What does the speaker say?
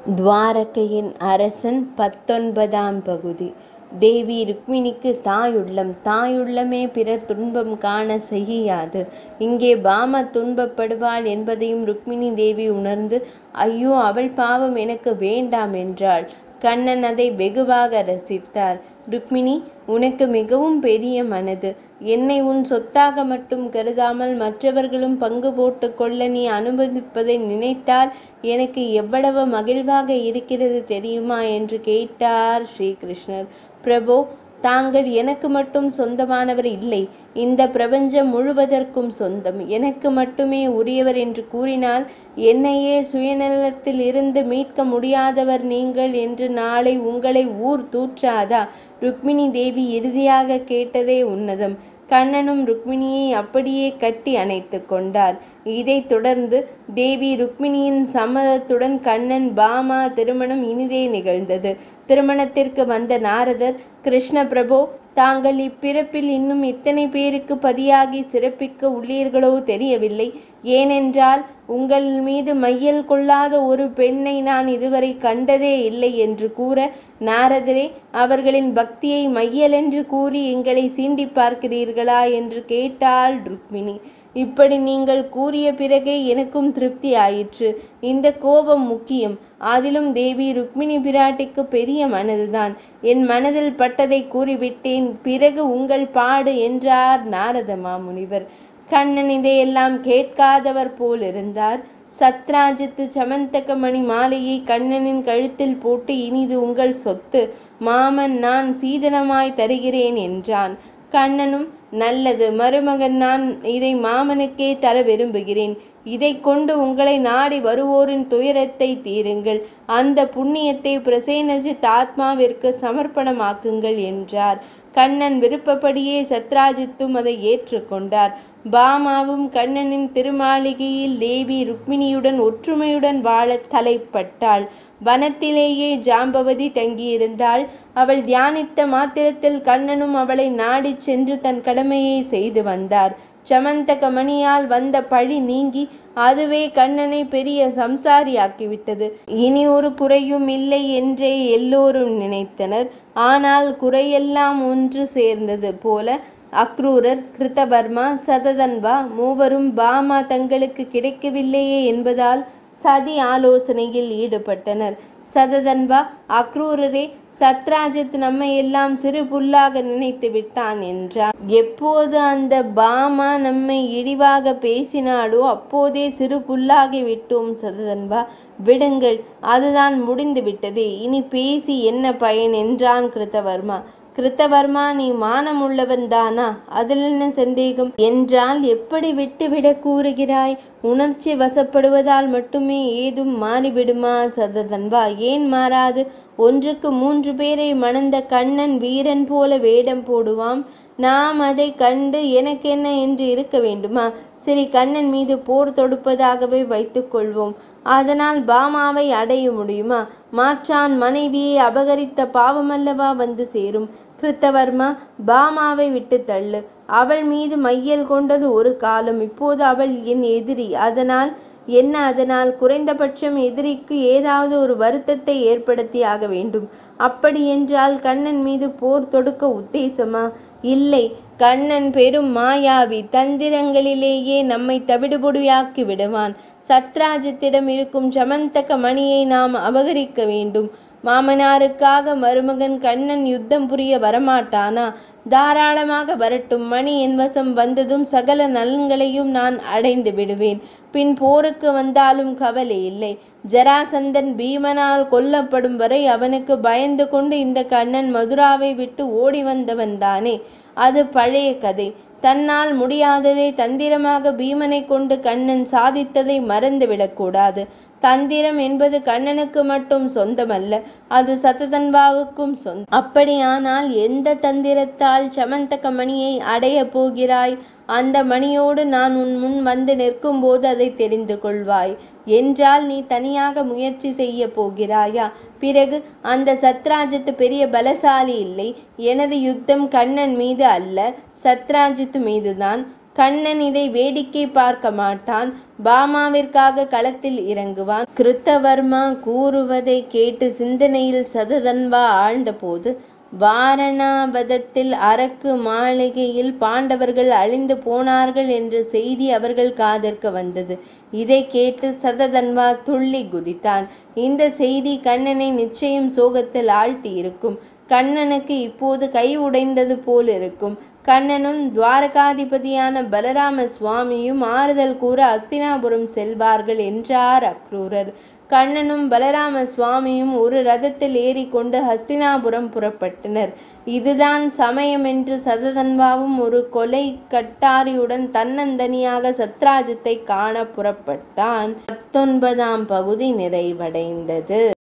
துவாரகையின் அரசன் பத்தொன்பதாம் பகுதி தேவி ருக்மிணிக்கு தாயுள்ளம் தாயுள்ளமே பிறர் துன்பம் காண செய்யாது இங்கே பாமா துன்பப்படுவாள் என்பதையும் ருக்மிணி தேவி உணர்ந்து ஐயோ அவள் பாவம் எனக்கு வேண்டாம் என்றாள் கண்ணன் அதை வெகுவாக ரசித்தார் ருக்மிணி உனக்கு மிகவும் பெரிய மனது என்னை உன் சொத்தாக மட்டும் கருதாமல் மற்றவர்களும் பங்கு போட்டு கொள்ள நீ அனுமதிப்பதை நினைத்தால் எனக்கு எவ்வளவு மகிழ்வாக இருக்கிறது தெரியுமா என்று கேட்டார் ஸ்ரீகிருஷ்ணர் பிரபு தாங்கள் எனக்கு மட்டும் சொந்தமானவர் இல்லை இந்த பிரபஞ்சம் முழுவதற்கும் சொந்தம் எனக்கு மட்டுமே உரியவர் என்று கூறினால் என்னையே சுயநலத்தில் இருந்து மீட்க முடியாதவர் நீங்கள் என்று நாளை உங்களை ஊர் தூற்றாதா ருக்மிணி தேவி இறுதியாக கேட்டதே உன்னதம் கண்ணனும் ருக்மிணியை அப்படியே கட்டி அணைத்து கொண்டார் இதைத் தொடர்ந்து தேவி ருக்மிணியின் சம்மதத்துடன் கண்ணன் பாமா திருமணம் இனிதே நிகழ்ந்தது திருமணத்திற்கு வந்த நாரதர் கிருஷ்ண பிரபு தாங்கள் இப்பிறப்பில் இன்னும் இத்தனை பேருக்கு பதியாகி சிறப்பிக்க உள்ளீர்களோ தெரியவில்லை ஏனென்றால் உங்கள் மீது மையல் கொள்ளாத ஒரு பெண்ணை நான் இதுவரை கண்டதே இல்லை என்று கூற நாரதரே அவர்களின் பக்தியை மையலென்று கூறி எங்களை சீண்டி பார்க்கிறீர்களா என்று கேட்டாள் ருக்மிணி இப்படி நீங்கள் கூறிய பிறகே எனக்கும் திருப்தி ஆயிற்று இந்த கோபம் முக்கியம் அதிலும் தேவி ருக்மிணி பிராட்டிக்கு பெரிய மனதுதான் என் மனதில் பட்டதை கூறிவிட்டேன் பிறகு உங்கள் பாடு என்றார் நாரத மாமுனிவர் கண்ணன் இதையெல்லாம் கேட்காதவர் போல் இருந்தார் சத்ராஜித்து சமந்தக மணி மாலையை கண்ணனின் கழுத்தில் போட்டு இனிது உங்கள் சொத்து மாமன் நான் சீதனமாய் தருகிறேன் என்றான் கண்ணனும் நல்லது மருமகன் நான் இதை மாமனுக்கே தர விரும்புகிறேன் இதை கொண்டு உங்களை நாடி வருவோரின் துயரத்தை தீருங்கள் அந்த புண்ணியத்தை பிரசேனஜித் ஆத்மாவிற்கு சமர்ப்பணமாக்குங்கள் என்றார் கண்ணன் விருப்பப்படியே சத்ராஜித்தும் அதை ஏற்றுக்கொண்டார் பாமாவும் கண்ணனின் திருமாளிகையில் தேவி ருக்மிணியுடன் ஒற்றுமையுடன் வாழ தலைப்பட்டாள் வனத்திலேயே ஜாம்பவதி தங்கியிருந்தாள் அவள் தியானித்த மாத்திரத்தில் கண்ணனும் அவளை நாடிச் சென்று தன் கடமையை செய்து வந்தார் சமந்தக மணியால் வந்த பழி நீங்கி அதுவே கண்ணனை பெரிய சம்சாரியாக்கிவிட்டது இனி ஒரு குறையும் இல்லை என்றே எல்லோரும் நினைத்தனர் ஆனால் குறையெல்லாம் ஒன்று சேர்ந்தது போல அக்ரூரர் கிருத்தவர்மா சததன்வா மூவரும் பாமா தங்களுக்கு கிடைக்கவில்லையே என்பதால் சதி ஆலோசனையில் ஈடுபட்டனர் சததன்வா அக்ரூரரே சத்ராஜித் நம்மை எல்லாம் சிறு புல்லாக நினைத்து விட்டான் என்றார் எப்போது அந்த பாமா நம்மை இழிவாக பேசினாலோ அப்போதே சிறு புல்லாகி விட்டோம் சததன்வா விடுங்கள் அதுதான் முடிந்து விட்டதே இனி பேசி என்ன பயன் என்றான் கிருத்தவர்மா கிருத்தவர்மா நீ மானமுள்ளவன் தானா அதில் என்ன சந்தேகம் என்றால் எப்படி விட்டுவிட கூறுகிறாய் உணர்ச்சி வசப்படுவதால் மட்டுமே ஏதும் மாறிவிடுமா சததன்வா ஏன் மாறாது ஒன்றுக்கு மூன்று பேரை மணந்த கண்ணன் வீரன் போல வேடம் போடுவான் நாம் அதை கண்டு எனக்கென்ன என்று இருக்க வேண்டுமா சரி கண்ணன் மீது போர் தொடுப்பதாகவே வைத்துக்கொள்வோம் அதனால் பாமாவை அடைய முடியுமா மாற்றான் மனைவியை அபகரித்த பாவமல்லவா வந்து சேரும் கிருத்தவர்மா பாமாவை விட்டு தள்ளு அவள் மீது மையல் கொண்டது ஒரு காலம் இப்போது அவள் என் எதிரி அதனால் என்ன அதனால் குறைந்தபட்சம் எதிரிக்கு ஏதாவது ஒரு வருத்தத்தை ஏற்படுத்தி ஆக வேண்டும் அப்படி என்றால் கண்ணன் மீது போர் தொடுக்க உத்தேசமா இல்லை கண்ணன் பெரும் மாயாவி தந்திரங்களிலேயே நம்மை தவிடுபொடியாக்கி விடுவான் சத்ராஜத்திடம் இருக்கும் சமந்தக மணியை நாம் அபகரிக்க வேண்டும் மாமனாருக்காக மருமகன் கண்ணன் யுத்தம் புரிய வரமாட்டானா தாராளமாக வரட்டும் மணி என் வசம் வந்ததும் சகல நலன்களையும் நான் அடைந்து விடுவேன் பின் போருக்கு வந்தாலும் கவலை இல்லை ஜராசந்தன் பீமனால் கொல்லப்படும் வரை அவனுக்கு பயந்து கொண்டு இந்த கண்ணன் மதுராவை விட்டு ஓடி வந்தவன் தானே அது பழைய கதை தன்னால் முடியாததை தந்திரமாக பீமனை கொண்டு கண்ணன் சாதித்ததை மறந்துவிடக்கூடாது தந்திரம் என்பது கண்ணனுக்கு மட்டும் சொந்தமல்ல அது சததன்வாவுக்கும் சொந்தம் அப்படியானால் எந்த தந்திரத்தால் சமந்தக மணியை அடைய போகிறாய் அந்த மணியோடு நான் உன் முன் வந்து நிற்கும்போது அதை தெரிந்து கொள்வாய் என்றால் நீ தனியாக முயற்சி செய்ய போகிறாயா பிறகு அந்த சத்ராஜித் பெரிய பலசாலி இல்லை எனது யுத்தம் கண்ணன் மீது அல்ல சத்ராஜித் மீதுதான் கண்ணன் இதை வேடிக்கை பார்க்க மாட்டான் பாமாவிற்காக களத்தில் இறங்குவான் கிருத்தவர்மா கூறுவதை கேட்டு சிந்தனையில் சததன்வா ஆழ்ந்தபோது வாரணாவதத்தில் அரக்கு மாளிகையில் பாண்டவர்கள் அழிந்து போனார்கள் என்ற செய்தி அவர்கள் காதிற்கு வந்தது இதை கேட்டு சததன்வா துள்ளி குதித்தான் இந்த செய்தி கண்ணனை நிச்சயம் சோகத்தில் ஆழ்த்தி இருக்கும் கண்ணனுக்கு இப்போது கை உடைந்தது போல் இருக்கும் கண்ணனும் துவாரகாதிபதியான பலராம சுவாமியும் ஆறுதல் கூற அஸ்தினாபுரம் செல்வார்கள் என்றார் அக்ரூரர் கண்ணனும் பலராம சுவாமியும் ஒரு ரதத்தில் ஏறிக்கொண்டு ஹஸ்தினாபுரம் புறப்பட்டனர் இதுதான் சமயம் என்று சததன்வாவும் ஒரு கொலை கட்டாரியுடன் தன்னந்தனியாக சத்ராஜத்தை காண புறப்பட்டான் பத்தொன்பதாம் பகுதி நிறைவடைந்தது